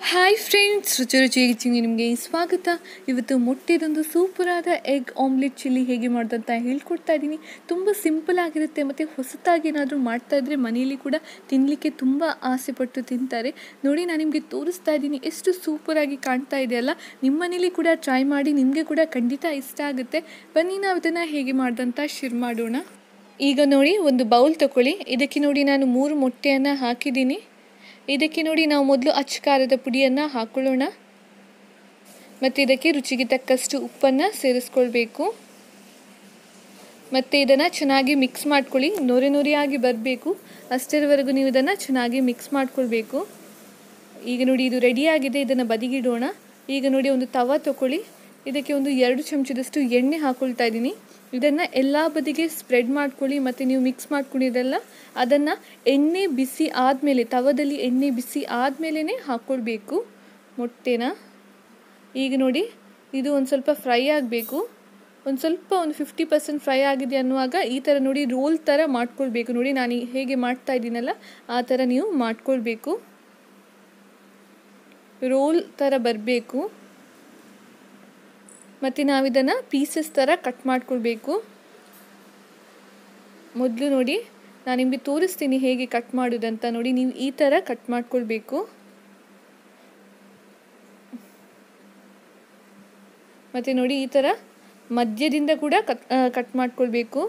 hi friends ರುಚಿ ರುಚಿ ಚಿಂಗಿ ನಿಮಗೆ ಸ್ವಾಗತ ಇವತ್ತು ಮೊಟ್ಟೆದೊಂದು ಸೂಪರಾದ ಎಗ್ ಆಮ್ಲೆಟ್ ಚಿಲ್ಲಿ ಹೇಗೆ ಮಾಡೋದಂತ ಹೇಳ್ಕೊಡ್ತಾ ಇದ್ದೀನಿ ತುಂಬ ಸಿಂಪಲ್ ಆಗಿರುತ್ತೆ ಮತ್ತು ಹೊಸತಾಗಿ ಏನಾದರೂ ಮಾಡ್ತಾ ಇದ್ದರೆ ಮನೆಯಲ್ಲಿ ಕೂಡ ತಿನ್ನಲಿಕ್ಕೆ ತುಂಬ ಆಸೆ ಪಟ್ಟು ತಿಂತಾರೆ ನೋಡಿ ನಾನು ನಿಮಗೆ ತೋರಿಸ್ತಾ ಇದ್ದೀನಿ ಎಷ್ಟು ಸೂಪರಾಗಿ ಕಾಣ್ತಾ ಇದೆಯಲ್ಲ ನಿಮ್ಮ ಮನೇಲಿ ಕೂಡ ಟ್ರೈ ಮಾಡಿ ನಿಮಗೆ ಕೂಡ ಖಂಡಿತ ಇಷ್ಟ ಆಗುತ್ತೆ ಬನ್ನಿ ನಾವು ಇದನ್ನು ಹೇಗೆ ಮಾಡೋದಂತ ಶುರು ಮಾಡೋಣ ಈಗ ನೋಡಿ ಒಂದು ಬೌಲ್ ತಗೊಳ್ಳಿ ಇದಕ್ಕೆ ನೋಡಿ ನಾನು ಮೂರು ಮೊಟ್ಟೆಯನ್ನು ಹಾಕಿದ್ದೀನಿ ಇದಕ್ಕೆ ನೋಡಿ ನಾವು ಮೊದಲು ಅಚ್ಚ ಖಾರದ ಪುಡಿಯನ್ನು ಹಾಕೊಳ್ಳೋಣ ಮತ್ತು ಇದಕ್ಕೆ ರುಚಿಗೆ ತಕ್ಕಷ್ಟು ಉಪ್ಪನ್ನು ಸೇರಿಸ್ಕೊಳ್ಬೇಕು ಮತ್ತು ಇದನ್ನು ಚೆನ್ನಾಗಿ ಮಿಕ್ಸ್ ಮಾಡ್ಕೊಳ್ಳಿ ನೊರೆ ನೊರೆಯಾಗಿ ಬರಬೇಕು ಅಷ್ಟರವರೆಗೂ ನೀವು ಇದನ್ನು ಚೆನ್ನಾಗಿ ಮಿಕ್ಸ್ ಮಾಡ್ಕೊಳ್ಬೇಕು ಈಗ ನೋಡಿ ಇದು ರೆಡಿಯಾಗಿದೆ ಇದನ್ನು ಬದಿಗಿಡೋಣ ಈಗ ನೋಡಿ ಒಂದು ತವ ತಗೊಳ್ಳಿ ಇದಕ್ಕೆ ಒಂದು ಎರಡು ಚಮಚದಷ್ಟು ಎಣ್ಣೆ ಹಾಕ್ಕೊಳ್ತಾ ಇದ್ದೀನಿ ಇದನ್ನು ಎಲ್ಲ ಬದಿಗೆ ಸ್ಪ್ರೆಡ್ ಮಾಡ್ಕೊಳ್ಳಿ ಮತ್ತು ನೀವು ಮಿಕ್ಸ್ ಮಾಡ್ಕೊಂಡಿರಲ್ಲ ಅದನ್ನು ಎಣ್ಣೆ ಬಿಸಿ ಆದಮೇಲೆ ತವದಲ್ಲಿ ಎಣ್ಣೆ ಬಿಸಿ ಆದಮೇಲೆ ಹಾಕ್ಕೊಳ್ಬೇಕು ಮೊಟ್ಟೆನ ಈಗ ನೋಡಿ ಇದು ಒಂದು ಸ್ವಲ್ಪ ಫ್ರೈ ಆಗಬೇಕು ಒಂದು ಸ್ವಲ್ಪ ಒಂದು ಫಿಫ್ಟಿ ಪರ್ಸೆಂಟ್ ಫ್ರೈ ಆಗಿದೆ ಅನ್ನುವಾಗ ಈ ಥರ ನೋಡಿ ರೋಲ್ ಥರ ಮಾಡ್ಕೊಳ್ಬೇಕು ನೋಡಿ ನಾನು ಹೇಗೆ ಮಾಡ್ತಾ ಇದ್ದೀನಲ್ಲ ಆ ಥರ ನೀವು ಮಾಡ್ಕೊಳ್ಬೇಕು ರೋಲ್ ಥರ ಬರಬೇಕು ಮತ್ತು ನಾವಿದನ್ನು ಪೀಸಸ್ ಥರ ಕಟ್ ಮಾಡ್ಕೊಳ್ಬೇಕು ಮೊದಲು ನೋಡಿ ನಾನು ನಿಮಗೆ ತೋರಿಸ್ತೀನಿ ಹೇಗೆ ಕಟ್ ಮಾಡೋದಂತ ನೋಡಿ ನೀವು ಈ ಥರ ಕಟ್ ಮಾಡ್ಕೊಳ್ಬೇಕು ಮತ್ತು ನೋಡಿ ಈ ಥರ ಮಧ್ಯದಿಂದ ಕೂಡ ಕಟ್ ಕಟ್ ಮಾಡ್ಕೊಳ್ಬೇಕು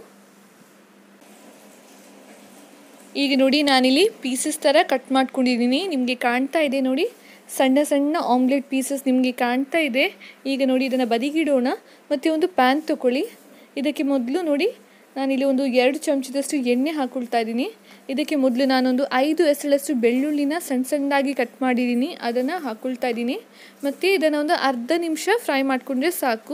ಈಗ ನೋಡಿ ನಾನಿಲ್ಲಿ ಪೀಸಸ್ ಥರ ಕಟ್ ಮಾಡ್ಕೊಂಡಿದ್ದೀನಿ ನಿಮಗೆ ಕಾಣ್ತಾ ಇದೆ ನೋಡಿ ಸಣ್ಣ ಸಣ್ಣ ಆಮ್ಲೆಟ್ ಪೀಸಸ್ ನಿಮಗೆ ಕಾಣ್ತಾ ಇದೆ ಈಗ ನೋಡಿ ಇದನ್ನು ಬದಿಗಿಡೋಣ ಮತ್ತು ಒಂದು ಪ್ಯಾನ್ ತಗೊಳ್ಳಿ ಇದಕ್ಕೆ ಮೊದಲು ನೋಡಿ ನಾನಿಲ್ಲಿ ಒಂದು ಎರಡು ಚಮಚದಷ್ಟು ಎಣ್ಣೆ ಹಾಕ್ಕೊಳ್ತಾ ಇದ್ದೀನಿ ಇದಕ್ಕೆ ಮೊದಲು ನಾನೊಂದು ಐದು ಎಸಳಷ್ಟು ಬೆಳ್ಳುಳ್ಳಿನ ಸಣ್ಣ ಸಣ್ಣದಾಗಿ ಕಟ್ ಮಾಡಿದ್ದೀನಿ ಅದನ್ನು ಹಾಕ್ಕೊಳ್ತಾ ಇದ್ದೀನಿ ಮತ್ತು ಇದನ್ನು ಒಂದು ಅರ್ಧ ನಿಮಿಷ ಫ್ರೈ ಮಾಡಿಕೊಂಡ್ರೆ ಸಾಕು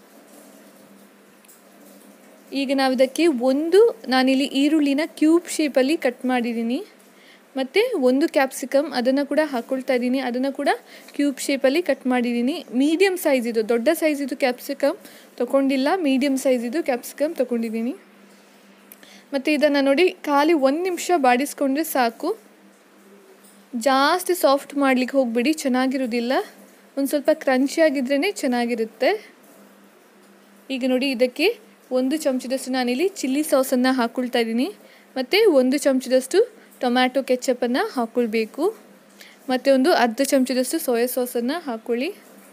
ಈಗ ನಾವು ಇದಕ್ಕೆ ಒಂದು ನಾನಿಲ್ಲಿ ಈರುಳ್ಳಿನ ಕ್ಯೂಬ್ ಶೇಪಲ್ಲಿ ಕಟ್ ಮಾಡಿದ್ದೀನಿ ಮತ್ತು ಒಂದು ಕ್ಯಾಪ್ಸಿಕಮ್ ಅದನ್ನು ಕೂಡ ಹಾಕ್ಕೊಳ್ತಾ ಇದ್ದೀನಿ ಅದನ್ನು ಕೂಡ ಕ್ಯೂಬ್ ಶೇಪಲ್ಲಿ ಕಟ್ ಮಾಡಿದ್ದೀನಿ ಮೀಡಿಯಮ್ ಸೈಜ್ ಇದು ದೊಡ್ಡ ಸೈಜ್ ಇದು ಕ್ಯಾಪ್ಸಿಕಮ್ ತೊಗೊಂಡಿಲ್ಲ ಮೀಡಿಯಮ್ ಸೈಜ್ ಇದು ಕ್ಯಾಪ್ಸಿಕಮ್ ತೊಗೊಂಡಿದ್ದೀನಿ ಮತ್ತು ಇದನ್ನು ನೋಡಿ ಖಾಲಿ ಒಂದು ನಿಮಿಷ ಬಾಡಿಸ್ಕೊಂಡ್ರೆ ಸಾಕು ಜಾಸ್ತಿ ಸಾಫ್ಟ್ ಮಾಡಲಿಕ್ಕೆ ಹೋಗ್ಬಿಡಿ ಚೆನ್ನಾಗಿರೋದಿಲ್ಲ ಒಂದು ಸ್ವಲ್ಪ ಕ್ರಂಚಿಯಾಗಿದ್ರೇ ಚೆನ್ನಾಗಿರುತ್ತೆ ಈಗ ನೋಡಿ ಇದಕ್ಕೆ ಒಂದು ಚಮಚದಷ್ಟು ನಾನಿಲ್ಲಿ ಚಿಲ್ಲಿ ಸಾಸನ್ನು ಹಾಕ್ಕೊಳ್ತಾ ಇದ್ದೀನಿ ಮತ್ತು ಒಂದು ಚಮಚದಷ್ಟು ಟೊಮ್ಯಾಟೊ ಕೆಚಪ್ಪನ್ನು ಹಾಕ್ಕೊಳ್ಬೇಕು ಮತ್ತು ಒಂದು ಅರ್ಧ ಚಮಚದಷ್ಟು ಸೋಯಾ ಸಾಸನ್ನು ಹಾಕ್ಕೊಳ್ಳಿ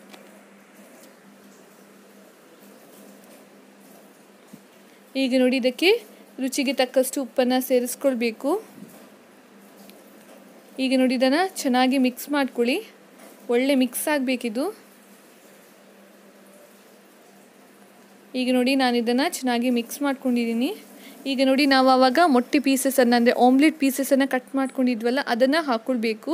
ಈಗ ನೋಡಿ ಇದಕ್ಕೆ ರುಚಿಗೆ ತಕ್ಕಷ್ಟು ಉಪ್ಪನ್ನು ಸೇರಿಸ್ಕೊಳ್ಬೇಕು ಈಗ ನೋಡಿ ಇದನ್ನು ಚೆನ್ನಾಗಿ ಮಿಕ್ಸ್ ಮಾಡ್ಕೊಳ್ಳಿ ಒಳ್ಳೆ ಮಿಕ್ಸ್ ಆಗಬೇಕಿದು ಈಗ ನೋಡಿ ನಾನು ಇದನ್ನು ಚೆನ್ನಾಗಿ ಮಿಕ್ಸ್ ಮಾಡ್ಕೊಂಡಿದ್ದೀನಿ ಈಗ ನೋಡಿ ನಾವು ಆವಾಗ ಮೊಟ್ಟೆ ಪೀಸಸನ್ನು ಅಂದರೆ ಆಮ್ಲೆಟ್ ಪೀಸಸನ್ನು ಕಟ್ ಮಾಡ್ಕೊಂಡಿದ್ವಲ್ಲ ಅದನ್ನು ಹಾಕ್ಕೊಳ್ಬೇಕು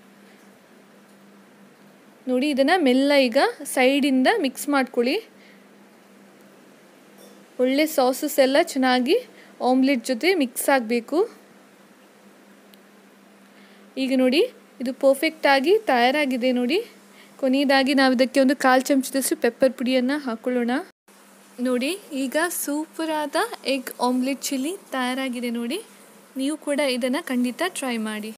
ನೋಡಿ ಇದನ್ನು ಮೆಲ್ಲ ಈಗ ಸೈಡಿಂದ ಮಿಕ್ಸ್ ಮಾಡ್ಕೊಳ್ಳಿ ಒಳ್ಳೆ ಸಾಸಸ್ ಎಲ್ಲ ಚೆನ್ನಾಗಿ ಆಮ್ಲೆಟ್ ಜೊತೆ ಮಿಕ್ಸ್ ಆಗಬೇಕು ಈಗ ನೋಡಿ ಇದು ಪರ್ಫೆಕ್ಟಾಗಿ ತಯಾರಾಗಿದೆ ನೋಡಿ ಕೊನೆಯದಾಗಿ ನಾವು ಇದಕ್ಕೆ ಒಂದು ಕಾಲು ಚಮಚದಷ್ಟು ಪೆಪ್ಪರ್ ಪುಡಿಯನ್ನು ಹಾಕ್ಕೊಳ್ಳೋಣ ನೋಡಿ ಈಗ ಸೂಪರಾದ ಎಗ್ ಆಮ್ಲೆಟ್ ಚಿಲ್ಲಿ ತಯಾರಾಗಿದೆ ನೋಡಿ ನೀವು ಕೂಡ ಇದನ್ನು ಖಂಡಿತ ಟ್ರೈ ಮಾಡಿ